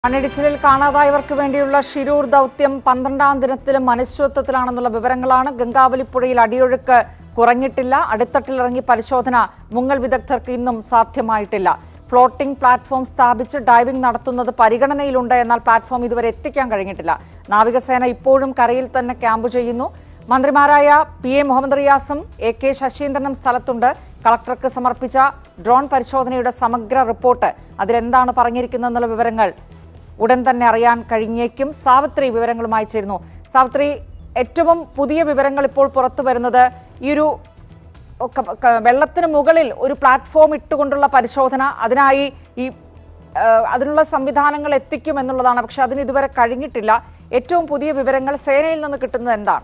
മണ്ണിടിച്ചിലിൽ കാണാതായവർക്ക് വേണ്ടിയുള്ള ഷിരൂർ ദൗത്യം പന്ത്രണ്ടാം ദിനത്തിലും അനിശ്ചിതത്വത്തിലാണെന്നുള്ള വിവരങ്ങളാണ് ഗംഗാവലിപ്പുഴയിൽ അടിയൊഴുക്ക് കുറഞ്ഞിട്ടില്ല അടിത്തട്ടിലിറങ്ങി പരിശോധന മുങ്ങൽ വിദഗ്ധർക്ക് ഇന്നും സാധ്യമായിട്ടില്ല ഫ്ലോട്ടിംഗ് പ്ലാറ്റ്ഫോം സ്ഥാപിച്ച് ഡൈവിംഗ് നടത്തുന്നത് പരിഗണനയിലുണ്ട് എന്നാൽ പ്ലാറ്റ്ഫോം ഇതുവരെ എത്തിക്കാൻ കഴിഞ്ഞിട്ടില്ല നാവികസേന ഇപ്പോഴും കരയിൽ തന്നെ ക്യാമ്പ് ചെയ്യുന്നു മന്ത്രിമാരായ പി എ മുഹമ്മദ് റിയാസും എ കെ ശശീന്ദ്രനും സ്ഥലത്തുണ്ട് കളക്ടർക്ക് സമർപ്പിച്ച ഡ്രോൺ പരിശോധനയുടെ സമഗ്ര റിപ്പോർട്ട് അതിലെന്താണ് പറഞ്ഞിരിക്കുന്നതെന്നുള്ള വിവരങ്ങൾ ഉടൻ തന്നെ അറിയാൻ കഴിഞ്ഞേക്കും സാവിത്രി വിവരങ്ങളുമായി ചേരുന്നു സാവിത്രി ഏറ്റവും പുതിയ വിവരങ്ങൾ ഇപ്പോൾ പുറത്തു വരുന്നത് ഈ ഒരു ഒക്കെ ക- വെള്ളത്തിന് മുകളിൽ ഒരു പ്ലാറ്റ്ഫോം ഇട്ടുകൊണ്ടുള്ള പരിശോധന അതിനായി ഈ ആ, അതിനുള്ള സംവിധാനങ്ങൾ എത്തിക്കും എന്നുള്ളതാണ് പക്ഷെ അതിന് ഇതുവരെ കഴിഞ്ഞിട്ടില്ല ഏറ്റവും പുതിയ വിവരങ്ങൾ സേനയിൽ നിന്ന് കിട്ടുന്നത് എന്താണ്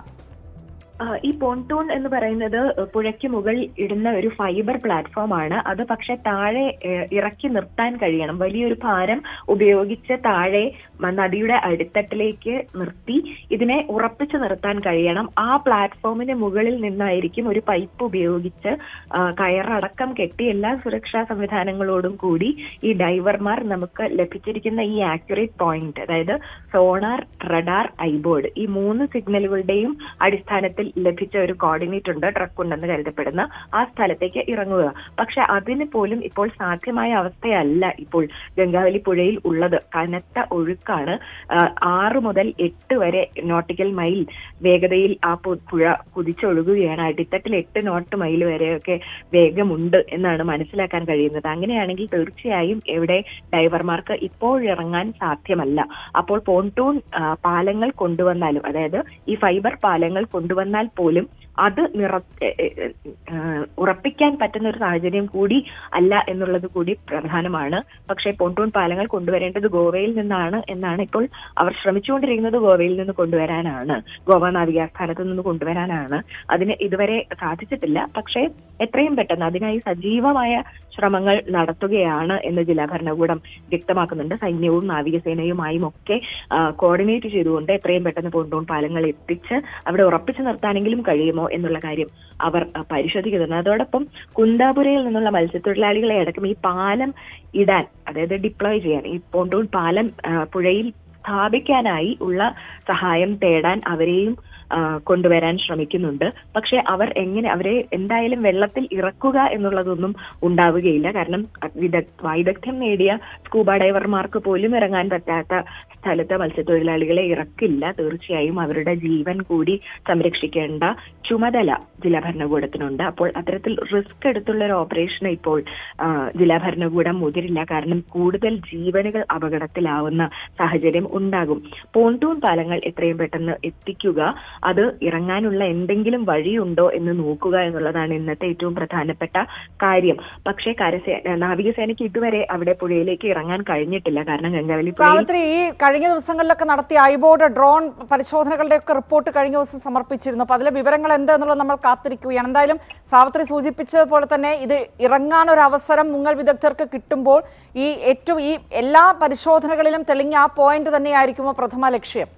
ആ, ഈ പോൺടൂൺ എന്ന് പറയുന്നത് പുഴയ്ക്ക് മുകളിൽ ഇടുന്ന ഒരു ഫൈബർ പ്ലാറ്റ്ഫോം ആണ് അത് പക്ഷെ താഴെ ഏഹ്, ഇറക്കി നിർത്താൻ കഴിയണം വലിയൊരു ഭാരം ഉപയോഗിച്ച് താഴെ മ- നദിയുടെ അടിത്തട്ടിലേക്ക് നിർത്തി ഇതിനെ ഉറപ്പിച്ചു നിർത്താൻ കഴിയണം ആ പ്ലാറ്റ്ഫോമിന് മുകളിൽ നിന്നായിരിക്കും ഒരു പൈപ്പ് ഉപയോഗിച്ച് ആ, കയറടക്കം കെട്ടി എല്ലാ സുരക്ഷാ സംവിധാനങ്ങളോടും കൂടി ഈ ഡൈവർമാർ നമുക്ക് ലഭിച്ചിരിക്കുന്ന ഈ ആക്യുറേറ്റ് പോയിന്റ് അതായത് സോണാർ റഡാർ ഐബോർഡ് ഈ മൂന്ന് സിഗ്നലുകളുടെയും അടിസ്ഥാനത്തിൽ ലഭിച്ച ഒരു കോർഡിനേറ്റ് ഉണ്ട് ട്രക്ക് ഉണ്ടെന്ന് കരുതപ്പെടുന്ന ആ സ്ഥലത്തേക്ക് ഇറങ്ങുക പക്ഷെ അതിന് പോലും ഇപ്പോൾ സാധ്യമായ അവസ്ഥയല്ല ഇപ്പോൾ ഗംഗാവലി പുഴയിൽ ഉള്ളത് കനത്ത ഒഴുക്കാണ് ആ, ആറ് മുതൽ എട്ട് വരെ നോട്ടിക്കൽ മൈൽ വേഗതയിൽ ആ പു- പുഴ കുതിച്ചൊഴുകുകയാണ് അടിത്തട്ടിൽ എട്ട് നോട്ട് മൈൽ വരെയൊക്കെ വേഗമുണ്ട് എന്നാണ് മനസ്സിലാക്കാൻ കഴിയുന്നത് അങ്ങനെയാണെങ്കിൽ തീർച്ചയായും എവിടെ ഡൈവർമാർക്ക് ഇപ്പോൾ ഇറങ്ങാൻ സാധ്യമല്ല അപ്പോൾ പോൺടൂൺ ആ, പാലങ്ങൾ കൊണ്ടുവന്നാലും അതായത് ഈ ഫൈബർ പാലങ്ങൾ കൊണ്ടുവന്നാൽ പോലും അത് നിറ എ- എ- എ- ആ, ഉറപ്പിക്കാൻ പറ്റുന്ന ഒരു സാഹചര്യം കൂടി അല്ല എന്നുള്ളത് കൂടി പ്രധാനമാണ് പക്ഷേ പോൺടൂൺ പാലങ്ങൾ കൊണ്ടുവരേണ്ടത് ഗോവയിൽ നിന്നാണ് എന്നാണ് ഇപ്പോൾ അവർ ശ്രമിച്ചുകൊണ്ടിരിക്കുന്നത് ഗോവയിൽ നിന്ന് കൊണ്ടുവരാനാണ് ഗോവ നാവികാസ്ഥാനത്ത് നിന്ന് കൊണ്ടുവരാനാണ് അതിന് ഇതുവരെ സാധിച്ചിട്ടില്ല പക്ഷേ എത്രയും പെട്ടെന്ന് അതിനായി സജീവമായ ശ്രമങ്ങൾ നടത്തുകയാണ് എന്ന് ജില്ലാ ഭരണകൂടം വ്യക്തമാക്കുന്നുണ്ട് സൈന്യവും നാവികസേനയുമായും ഒക്കെ ആ, കോർഡിനേറ്റ് ചെയ്തുകൊണ്ട് എത്രയും പെട്ടെന്ന് പോണ്ടൂൺ പാലങ്ങൾ എത്തിച്ച് അവിടെ ഉറപ്പിച്ചു നിർത്താനെങ്കിലും കഴിയുമോ എന്നുള്ള കാര്യം അവർ ആ, പരിശോധിക്കുന്നുണ്ട് അതോടൊപ്പം കുന്താപുരയിൽ നിന്നുള്ള മത്സ്യത്തൊഴിലാളികളെ അടക്കം ഈ പാലം ഇടാൻ അതായത് ഡിപ്ലോയ് ചെയ്യാൻ ഈ പോണ്ടൂൺ പാലം ആ, പുഴയിൽ സ്ഥാപിക്കാനായി ഉള്ള സഹായം തേടാൻ അവരെയും ആ, കൊണ്ടുവരാൻ ശ്രമിക്കുന്നുണ്ട് പക്ഷെ അവർ എങ്ങനെ അവരെ എന്തായാലും വെള്ളത്തിൽ ഇറക്കുക എന്നുള്ളതൊന്നും ഉണ്ടാവുകയില്ല കാരണം വിദഗ് വൈദഗ്ധ്യം നേടിയ സ്കൂബ ഡൈവർമാർക്ക് പോലും ഇറങ്ങാൻ പറ്റാത്ത സ്ഥലത്ത് മത്സ്യത്തൊഴിലാളികളെ ഇറക്കില്ല തീർച്ചയായും അവരുടെ ജീവൻ കൂടി സംരക്ഷിക്കേണ്ട ചുമതല ജില്ലാ ഭരണകൂടത്തിനുണ്ട് അപ്പോൾ അത്തരത്തിൽ റിസ്ക് എടുത്തുള്ള ഒരു ഓപ്പറേഷൻ ഇപ്പോൾ ആ, ജില്ലാ ഭരണകൂടം മുതിരില്ല കാരണം കൂടുതൽ ജീവനുകൾ അപകടത്തിലാവുന്ന സാഹചര്യം ഉണ്ടാകും പോണ്ടൂൺ പാലങ്ങൾ എത്രയും പെട്ടെന്ന് എത്തിക്കുക അത് ഇറങ്ങാനുള്ള എന്തെങ്കിലും വഴിയുണ്ടോ എന്ന് നോക്കുക എന്നുള്ളതാണ് ഇന്നത്തെ ഏറ്റവും പ്രധാനപ്പെട്ട കാര്യം പക്ഷേ കരസേന നാവികസേനയ്ക്ക് ഇതുവരെ അവിടെ പുഴയിലേക്ക് ഇറങ്ങാൻ കഴിഞ്ഞിട്ടില്ല കാരണം ഗംഗാവലി പുഴയിൽ സാവിത്രി ഈ കഴിഞ്ഞ ദിവസങ്ങളിലൊക്കെ നടത്തിയ ഐബോർഡ് ഡ്രോൺ പരിശോധനകളുടെ ഒക്കെ റിപ്പോർട്ട് കഴിഞ്ഞ ദിവസം സമർപ്പിച്ചിരുന്നു അപ്പൊ അതിലെ വിവരങ്ങൾ എന്ത് എന്നുള്ളത് നമ്മൾ കാത്തിരിക്കുകയാണ് എന്തായാലും സാവിത്രി സൂചിപ്പിച്ചതുപോലെ തന്നെ ഇത് ഇറങ്ങാൻ ഒരു അവസരം മുങ്ങൽ വിദഗ്ധർക്ക് കിട്ടുമ്പോൾ ഈ ഏറ്റവും ഈ എല്ലാ പരിശോധനകളിലും തെളിഞ്ഞ ആ പോയിന്റ് തന്നെയായിരിക്കുമോ പ്രഥമ ലക്ഷ്യം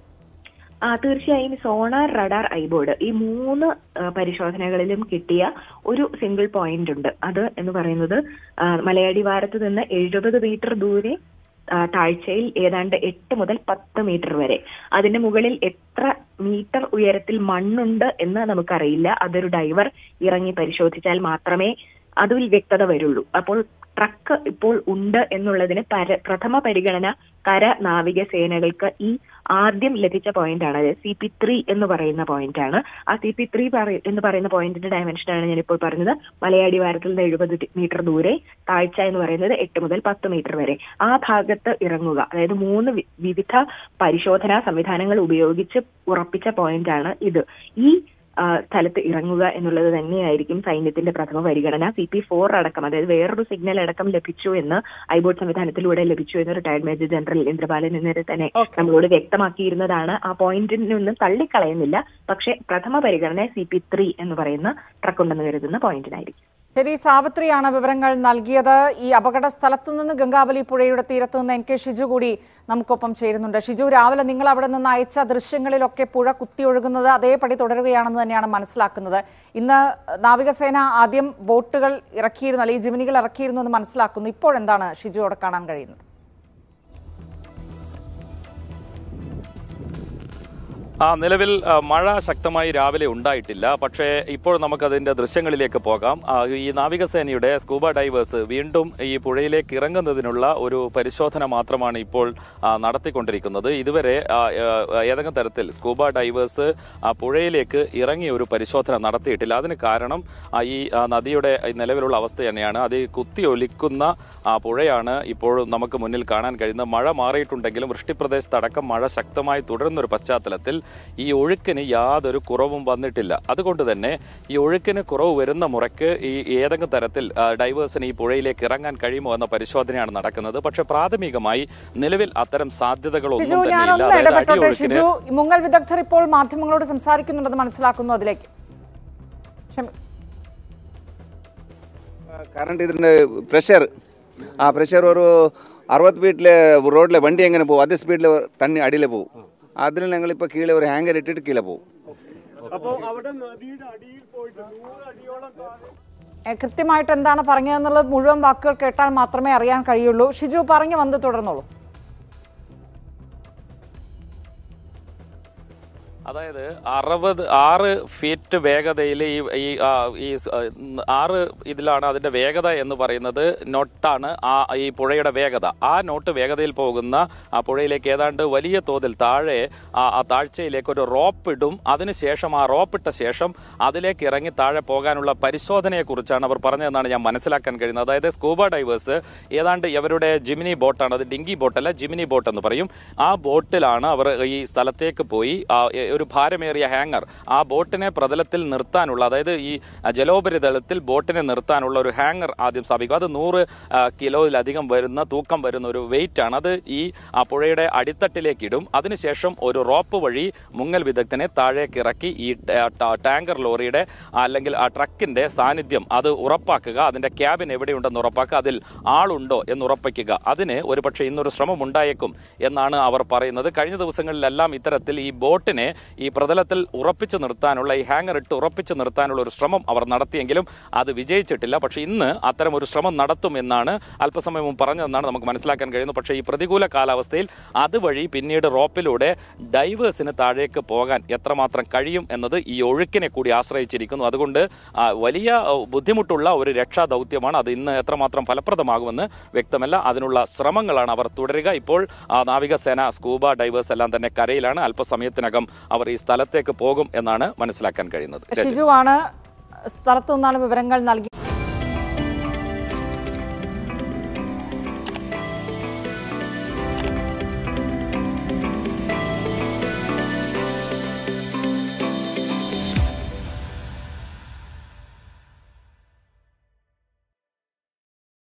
ആ തീർച്ചയായും സോണാർ റഡാർ ഐബോർഡ് ഈ മൂന്ന് ആ, പരിശോധനകളിലും കിട്ടിയ ഒരു സിംഗിൾ പോയിന്റ് ഉണ്ട് അത് എന്ന് പറയുന്നത് ആ, മലയടിവാരത്ത് നിന്ന് എഴുപത് മീറ്റർ ദൂരെ ആ, താഴ്ചയിൽ ഏതാണ്ട് എട്ട് മുതൽ പത്ത് മീറ്റർ വരെ അതിന്റെ മുകളിൽ എത്ര മീറ്റർ ഉയരത്തിൽ മണ്ണുണ്ട് എന്ന് നമുക്കറിയില്ല അതൊരു ഡൈവർ ഇറങ്ങി പരിശോധിച്ചാൽ മാത്രമേ അതിൽ വ്യക്തത വരുള്ളൂ അപ്പോൾ ട്രക്ക് ഇപ്പോൾ ഉണ്ട് എന്നുള്ളതിന് പര പ്രഥമ പരിഗണന കര നാവിക സേനകൾക്ക് ഈ ആദ്യം ലഭിച്ച പോയിന്റ് ആണ് അതായത് സി പി ത്രീ എന്ന് പറയുന്ന പോയിന്റ് ആണ് ആ സി പി ത്രീ എന്ന് പറയുന്ന പോയിന്റിന്റെ ഡയമെൻഷനാണ് ഞാനിപ്പോൾ പറഞ്ഞത് മലയാടിവാരത്തിൽ നിന്ന് എഴുപത് മീറ്റർ ദൂരെ താഴ്ച എന്ന് പറയുന്നത് എട്ട് മുതൽ പത്ത് മീറ്റർ വരെ ആ ഭാഗത്ത് ഇറങ്ങുക അതായത് മൂന്ന് വി- വിവിധ പരിശോധനാ സംവിധാനങ്ങൾ ഉപയോഗിച്ച് ഉറപ്പിച്ച പോയിന്റ് ആണ് ഇത് ഈ ആ, സ്ഥലത്ത് ഇറങ്ങുക എന്നുള്ളത് തന്നെയായിരിക്കും സൈന്യത്തിന്റെ പ്രഥമ പരിഗണന സി പി ഫോർ അടക്കം അതായത് വേറൊരു സിഗ്നൽ അടക്കം ലഭിച്ചു എന്ന് ഐബോർഡ് സംവിധാനത്തിലൂടെ ലഭിച്ചു എന്ന് റിട്ടയർഡ് മേജർ ജനറൽ ഇന്ദ്രപാലൻ ഇന്നലെ തന്നെ Okay. നമ്മളോട് വ്യക്തമാക്കിയിരുന്നതാണ് ആ പോയിന്റിനൊന്നും തള്ളിക്കളയുന്നില്ല പക്ഷേ പ്രഥമ പരിഗണന സി പി ത്രീ എന്ന് പറയുന്ന ട്രക്ക് ഉണ്ടെന്ന് കരുതുന്ന പോയിന്റിനായിരിക്കും ശരി സാവിത്രിയാണ് വിവരങ്ങൾ നൽകിയത് ഈ അപകട സ്ഥലത്ത് നിന്ന് ഗംഗാവലി പുഴയുടെ തീരത്ത് നിന്ന് എൻ കെ ഷിജു കൂടി നമുക്കൊപ്പം ചേരുന്നുണ്ട് ഷിജു രാവിലെ നിങ്ങൾ അവിടെ നിന്ന് അയച്ച ദൃശ്യങ്ങളിലൊക്കെ പുഴ കുത്തിയൊഴുകുന്നത് അതേപടി തുടരുകയാണെന്ന് തന്നെയാണ് മനസ്സിലാക്കുന്നത് ഇന്ന് നാവികസേന ആദ്യം ബോട്ടുകൾ ഇറക്കിയിരുന്നു അല്ലെങ്കിൽ ജിമിനികൾ ഇറക്കിയിരുന്നു എന്ന് മനസ്സിലാക്കുന്നു ഇപ്പോഴെന്താണ് ഷിജു അവിടെ കാണാൻ കഴിയുന്നത് ആ നിലവിൽ ആ, മഴ ശക്തമായി രാവിലെ ഉണ്ടായിട്ടില്ല പക്ഷേ ഇപ്പോൾ നമുക്കതിന്റെ ദൃശ്യങ്ങളിലേക്ക് പോകാം ആ, ഈ നാവികസേനയുടെ സ്കൂബ ഡൈവേഴ്സ് വീണ്ടും ഈ പുഴയിലേക്ക് ഇറങ്ങുന്നതിനുള്ള ഒരു പരിശോധന മാത്രമാണ് ഇപ്പോൾ ആ, നടത്തിക്കൊണ്ടിരിക്കുന്നത് ഇതുവരെ ആ, ആ, ഏതെങ്കിലും തരത്തിൽ സ്കൂബ ഡൈവേഴ്സ് ആ, പുഴയിലേക്ക് ഇറങ്ങി ഒരു പരിശോധന നടത്തിയിട്ടില്ല അതിന് കാരണം ആ, ഈ ആ, നദിയുടെ ഈ നിലവിലുള്ള അവസ്ഥ തന്നെയാണ് അത് ഈ കുത്തി ഒലിക്കുന്ന ആ, പുഴയാണ് ഇപ്പോഴും നമുക്ക് മുന്നിൽ കാണാൻ കഴിയുന്നത് മഴ മാറിയിട്ടുണ്ടെങ്കിലും വൃഷ്ടിപ്രദേശത്തടക്കം മഴ ശക്തമായി തുടരുന്ന ഒരു പശ്ചാത്തലത്തിൽ ഈ ഒഴുക്കിന് യാതൊരു കുറവും വന്നിട്ടില്ല അതുകൊണ്ട് തന്നെ ഈ ഒഴുക്കിന് കുറവ് വരുന്ന മുറയ്ക്ക് ഈ ഏതെങ്കിലും തരത്തിൽ ആ, ഡൈവേഴ്സിന് ഈ പുഴയിലേക്ക് ഇറങ്ങാൻ കഴിയുമോ എന്ന പരിശോധനയാണ് നടക്കുന്നത് പക്ഷേ പ്രാഥമികമായി നിലവിൽ അത്തരം സാധ്യതകളൊന്നും ഷിജു തന്നെ ഇല്ല ഞാനൊന്ന് അതായത് ഇടപെട്ടോട്ടെ അടിയൊഴുക്കിന് ഷിജു ഈ മുങ്ങൽ വിദഗ്ധർ ഇപ്പോൾ മാധ്യമങ്ങളോട് സംസാരിക്കുന്നുണ്ടെന്ന് മനസ്സിലാക്കുന്നു അതിലേക്ക് ക്ഷമ- കറണ്ട് ഇതിൻ്റെ പ്രഷർ ആ പ്രഷർ ഒരു അറുപത് ഫീറ്റിൽ റോഡിലെ വണ്ടി എങ്ങനെ പോകും അതേ സ്പീഡിൽ തണ്ണി അടിയിൽ പോകും അതിന് ഞങ്ങളിപ്പോൾ കീഴെ ഒരു ഹാങ്കർ ഇട്ടിട്ട് കീഴെ പോകും ഏ, കൃത്യമായിട്ട് എന്താണ് പറഞ്ഞതെന്നുള്ളത് മുഴുവൻ വാക്കുകൾ കേട്ടാൽ മാത്രമേ അറിയാൻ കഴിയുള്ളൂ ഷിജു പറഞ്ഞു വന്ന് തുടർന്നോളൂ അതായത് അറുപത് ആറ് ഫീറ്റ് വേഗതയിൽ ഈ ഈ ആ, ഈ സ്- ആ, ന്ന് ആറ് ഇതിലാണ് അതിന്റെ വേഗത എന്ന് പറയുന്നത് നോട്ടാണ് ആ ഈ പുഴയുടെ വേഗത ആ നോട്ട് വേഗതയിൽ പോകുന്ന ആ പുഴയിലേക്ക് ഏതാണ്ട് വലിയ തോതിൽ താഴെ ആ ആ താഴ്ചയിലേക്ക് ഒരു റോപ്പ് ഇടും അതിനുശേഷം ആ റോപ്പ് ഇട്ട ശേഷം അതിലേക്ക് ഇറങ്ങി താഴെ പോകാനുള്ള പരിശോധനയെക്കുറിച്ചാണ് അവർ പറഞ്ഞതെന്നാണ് ഞാൻ മനസ്സിലാക്കാൻ കഴിയുന്നത് അതായത് സ്കൂബ ഡൈവേഴ്സ് ഏതാണ്ട് ഇവരുടെ ജിമിനി ബോട്ടാണ് അത് ഡിങ്കി ബോട്ടല്ല ജിമിനി ബോട്ട് എന്ന് പറയും ആ ബോട്ടിലാണ് അവർ ഈ സ്ഥലത്തേക്ക് പോയി ആ, എ- ഒരു ഭാരമേറിയ ഹാങ്ങർ ആ ബോട്ടിനെ പ്രതലത്തിൽ നിർത്താനുള്ള അതായത് ഈ ജലോപരിതലത്തിൽ ബോട്ടിനെ നിർത്താനുള്ള ഒരു ഹാങ്ങർ ആദ്യം സ്ഥാപിക്കും അത് നൂറ് ആ, കിലോയിലധികം വരുന്ന തൂക്കം വരുന്ന ഒരു വെയിറ്റ് ആണ് അത് ഈ ആ പുഴയുടെ അടിത്തട്ടിലേക്ക് ഇടും അതിനുശേഷം ഒരു റോപ്പ് വഴി മുങ്ങൽ വിദഗ്ധനെ താഴേക്ക് ഇറക്കി ഈ ട- ട- ടാങ്കർ ലോറിയുടെ അല്ലെങ്കിൽ ആ ട്രക്കിന്റെ സാന്നിധ്യം അത് ഉറപ്പാക്കുക അതിന്റെ ക്യാബിൻ എവിടെയുണ്ടെന്ന് ഉറപ്പാക്കുക അതിൽ ആളുണ്ടോ എന്ന് ഉറപ്പിക്കുക അതിന് ഒരുപക്ഷെ ഇന്നൊരു ശ്രമം ഉണ്ടായേക്കും എന്നാണ് അവർ പറയുന്നത് കഴിഞ്ഞ ദിവസങ്ങളിലെല്ലാം ഇത്തരത്തിൽ ഈ ബോട്ടിനെ ഈ പ്രതലത്തിൽ ഉറപ്പിച്ചു നിർത്താനുള്ള ഈ ഹാങ്ങർ ഇട്ട് ഉറപ്പിച്ചു നിർത്താനുള്ള ഒരു ശ്രമം അവർ നടത്തിയെങ്കിലും അത് വിജയിച്ചിട്ടില്ല പക്ഷേ ഇന്ന് അത്തരം ഒരു ശ്രമം നടത്തുമെന്നാണ് അല്പസമയം മുമ്പ് പറഞ്ഞതെന്നാണ് നമുക്ക് മനസ്സിലാക്കാൻ കഴിയുന്നത് പക്ഷേ ഈ പ്രതികൂല കാലാവസ്ഥയിൽ അതുവഴി പിന്നീട് റോപ്പിലൂടെ ഡൈവേഴ്സിന് താഴേക്ക് പോകാൻ എത്രമാത്രം കഴിയും എന്നത് ഈ ഒഴുക്കിനെ കൂടി ആശ്രയിച്ചിരിക്കുന്നു അതുകൊണ്ട് ആ, വലിയ ആ, ബുദ്ധിമുട്ടുള്ള ഒരു രക്ഷാ ദൗത്യമാണ് അത് ഇന്ന് എത്രമാത്രം ഫലപ്രദമാകുമെന്ന് വ്യക്തമല്ല അതിനുള്ള ശ്രമങ്ങളാണ് അവർ തുടരുക ഇപ്പോൾ ആ, നാവികസേന സ്കൂബ ഡൈവേഴ്സ് എല്ലാം തന്നെ കരയിലാണ് അല്പസമയത്തിനകം അവർ ഈ സ്ഥലത്തേക്ക് പോകും എന്നാണ് മനസ്സിലാക്കാൻ കഴിയുന്നത് രജനി. ഷിജു ആണ് സ്ഥലത്തു നിന്നാണ് വിവരങ്ങൾ നൽകി